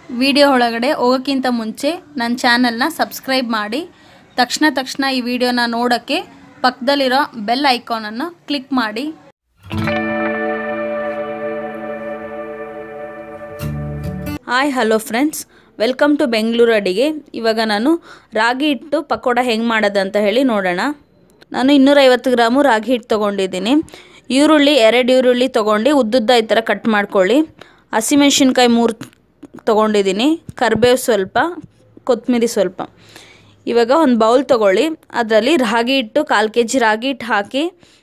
video ಒಳಗಡೆ ಹೋಗೋಕ್ಕಿಂತ ಮುಂಚೆ ನನ್ನ ಚಾನಲ್ನ ಸಬ್ಸ್ಕ್ರೈಬ್ ಮಾಡಿ ತಕ್ಷಣ ತಕ್ಷಣ ಈ ವಿಡಿಯೋನ ನೋಡೋಕ್ಕೆ ಪಕ್ಕದಲ್ಲಿರೋ ಬೆಲ್ ಐಕಾನನ್ನು ಕ್ಲಿಕ್ ಮಾಡಿ hi hello friends welcome to Bengaluru ಅಡಿಗೆ ಇವಾಗ ನಾನು ರಾಗಿ ಹಿಟ್ಟು ಪಕೋಡ ಹೆಂಗೆ ಮಾಡೋದು ಅಂತ ಹೇಳಿ ನೋಡೋಣ ನಾನು ಇನ್ನೂರೈವತ್ತು ಗ್ರಾಮು ರಾಗಿ ಹಿಟ್ಟು ತೊಗೊಂಡಿದ್ದೀನಿ ಈರುಳ್ಳಿ ಎರಡು ಈರುಳ್ಳಿ ತೊಗೊಂಡು ಉದ್ದುದ್ದ ಈ ಥರ ಕಟ್ ಮಾಡ್ಕೊಳ್ಳಿ ಹಸಿಮೆಣ್ಸಿನ್ಕಾಯಿ ಮೂರು ತೊಗೊಂಡಿದ್ದೀನಿ ಕರಿಬೇವು ಸ್ವಲ್ಪ ಕೊತ್ತಂಬರಿ ಸ್ವಲ್ಪ ಇವಾಗ ಒಂದು ಬೌಲ್ ತೊಗೊಳ್ಳಿ ಅದರಲ್ಲಿ ರಾಗಿ ಹಿಟ್ಟು ಕಾಲು ಕೆ ಜಿ ರಾಗಿ ಹಿಟ್ಟು ಹಾಕಿ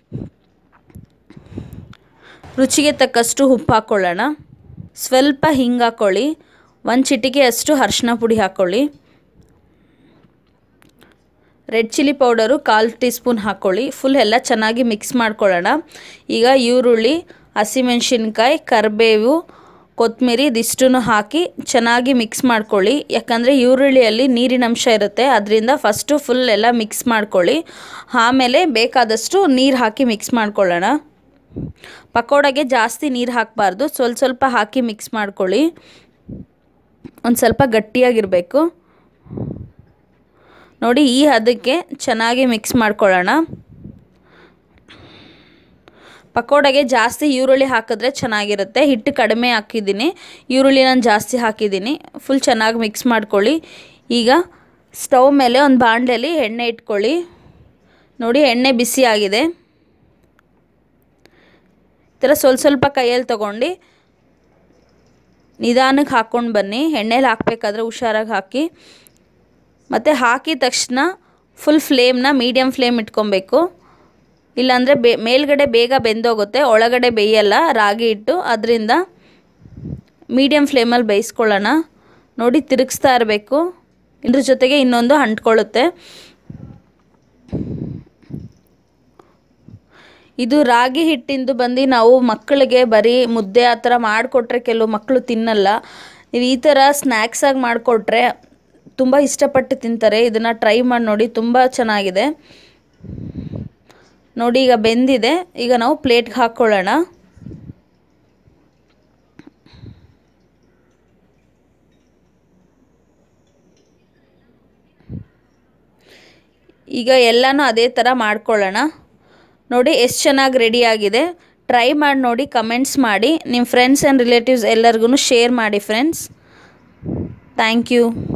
ರುಚಿಗೆ ತಕ್ಕಷ್ಟು ಉಪ್ಪು ಹಾಕ್ಕೊಳ್ಳೋಣ ಸ್ವಲ್ಪ ಹಿಂಗೆ ಹಾಕ್ಕೊಳ್ಳಿ ಒಂದು ಚಿಟಿಕೆ ಅಷ್ಟು ಅರಿಶಿನ ಪುಡಿ ಹಾಕ್ಕೊಳ್ಳಿ ರೆಡ್ ಚಿಲ್ಲಿ ಪೌಡರು ಕಾಲು ಟೀ ಸ್ಪೂನ್ ಹಾಕ್ಕೊಳ್ಳಿ ಫುಲ್ ಎಲ್ಲ ಚೆನ್ನಾಗಿ ಮಿಕ್ಸ್ ಮಾಡ್ಕೊಳ್ಳೋಣ ಈಗ ಈರುಳ್ಳಿ ಹಸಿಮೆಣ್ಸಿನ್ಕಾಯಿ ಕರಿಬೇವು ಕೊತ್ತಂಬರಿ ಇದಿಷ್ಟನ್ನು ಹಾಕಿ ಚೆನ್ನಾಗಿ ಮಿಕ್ಸ್ ಮಾಡ್ಕೊಳ್ಳಿ ಯಾಕಂದರೆ ಈರುಳ್ಳಿಯಲ್ಲಿ ನೀರಿನ ಅಂಶ ಇರುತ್ತೆ ಅದರಿಂದ ಫಸ್ಟು ಫುಲ್ ಎಲ್ಲ ಮಿಕ್ಸ್ ಮಾಡ್ಕೊಳ್ಳಿ ಆಮೇಲೆ ಬೇಕಾದಷ್ಟು ನೀರು ಹಾಕಿ ಮಿಕ್ಸ್ ಮಾಡ್ಕೊಳ್ಳೋಣ ಪಕೋಡಗೆ ಜಾಸ್ತಿ ನೀರು ಹಾಕಬಾರ್ದು ಸ್ವಲ್ಪ ಸ್ವಲ್ಪ ಹಾಕಿ ಮಿಕ್ಸ್ ಮಾಡ್ಕೊಳ್ಳಿ ಒಂದು ಸ್ವಲ್ಪ ಗಟ್ಟಿಯಾಗಿರಬೇಕು ನೋಡಿ ಈ ಹದಕ್ಕೆ ಚೆನ್ನಾಗಿ ಮಿಕ್ಸ್ ಮಾಡ್ಕೊಳ್ಳೋಣ ಪಕೋಡಗೆ ಜಾಸ್ತಿ ಈರುಳ್ಳಿ ಹಾಕಿದ್ರೆ ಚೆನ್ನಾಗಿರುತ್ತೆ ಹಿಟ್ಟು ಕಡಿಮೆ ಹಾಕಿದ್ದೀನಿ ಈರುಳ್ಳಿ ನಾನು ಜಾಸ್ತಿ ಹಾಕಿದ್ದೀನಿ ಫುಲ್ ಚೆನ್ನಾಗಿ ಮಿಕ್ಸ್ ಮಾಡ್ಕೊಳ್ಳಿ ಈಗ ಸ್ಟವ್ ಮೇಲೆ ಒಂದು ಬಾಣಲೆಯಲ್ಲಿ ಎಣ್ಣೆ ಇಟ್ಕೊಳ್ಳಿ ನೋಡಿ ಎಣ್ಣೆ ಬಿಸಿ ಆಗಿದೆ ಈ ಥರ ಸ್ವಲ್ಪ ಸ್ವಲ್ಪ ಕೈಯಲ್ಲಿ ತೊಗೊಂಡು ನಿಧಾನಕ್ಕೆ ಹಾಕ್ಕೊಂಡು ಬನ್ನಿ ಎಣ್ಣೆಲಿ ಹಾಕಬೇಕಾದ್ರೆ ಹುಷಾರಾಗಿ ಹಾಕಿ ಮತ್ತು ಹಾಕಿದ ತಕ್ಷಣ ಫುಲ್ ಫ್ಲೇಮ್ನ ಮೀಡಿಯಮ್ ಫ್ಲೇಮ್ ಇಟ್ಕೊಬೇಕು ಇಲ್ಲಾಂದರೆ ಬೇ ಮೇಲ್ಗಡೆ ಬೇಗ ಬೆಂದೋಗುತ್ತೆ ಒಳಗಡೆ ಬೇಯಲ್ಲ ರಾಗಿ ಹಿಟ್ಟು ಅದರಿಂದ ಮೀಡಿಯಮ್ ಫ್ಲೇಮಲ್ಲಿ ಬೇಯಿಸ್ಕೊಳ್ಳೋಣ ನೋಡಿ ತಿರುಗಿಸ್ತಾ ಇರಬೇಕು ಇದ್ರ ಜೊತೆಗೆ ಇನ್ನೊಂದು ಅಂಟ್ಕೊಳ್ಳುತ್ತೆ ಇದು ರಾಗಿ ಹಿಟ್ಟಿಂದು ಬಂದು ನಾವು ಮಕ್ಕಳಿಗೆ ಬರೀ ಮುದ್ದೆ ಆ ಥರ ಮಾಡಿಕೊಟ್ರೆ ಕೆಲವು ಮಕ್ಕಳು ತಿನ್ನಲ್ಲ ನೀವು ಈ ಥರ ಸ್ನ್ಯಾಕ್ಸಾಗಿ ಮಾಡಿಕೊಟ್ರೆ ತುಂಬ ಇಷ್ಟಪಟ್ಟು ತಿಂತಾರೆ ಇದನ್ನು ಟ್ರೈ ಮಾಡಿ ನೋಡಿ ತುಂಬ ಚೆನ್ನಾಗಿದೆ ನೋಡಿ ಈಗ ಬೆಂದಿದೆ ಈಗ ನಾವು ಪ್ಲೇಟ್ಗೆ ಹಾಕ್ಕೊಳ್ಳೋಣ ಈಗ ಎಲ್ಲನೂ ಅದೇ ಥರ ಮಾಡ್ಕೊಳ್ಳೋಣ ನೋಡಿ ಎಷ್ಟು ಚೆನ್ನಾಗಿ ರೆಡಿಯಾಗಿದೆ ಟ್ರೈ ಮಾಡಿ ನೋಡಿ ಕಮೆಂಟ್ಸ್ ಮಾಡಿ ನಿಮ್ಮ ಫ್ರೆಂಡ್ಸ್ ಆ್ಯಂಡ್ ರಿಲೇಟಿವ್ಸ್ ಎಲ್ಲರಿಗೂ ಶೇರ್ ಮಾಡಿ ಫ್ರೆಂಡ್ಸ್ ಥ್ಯಾಂಕ್ ಯು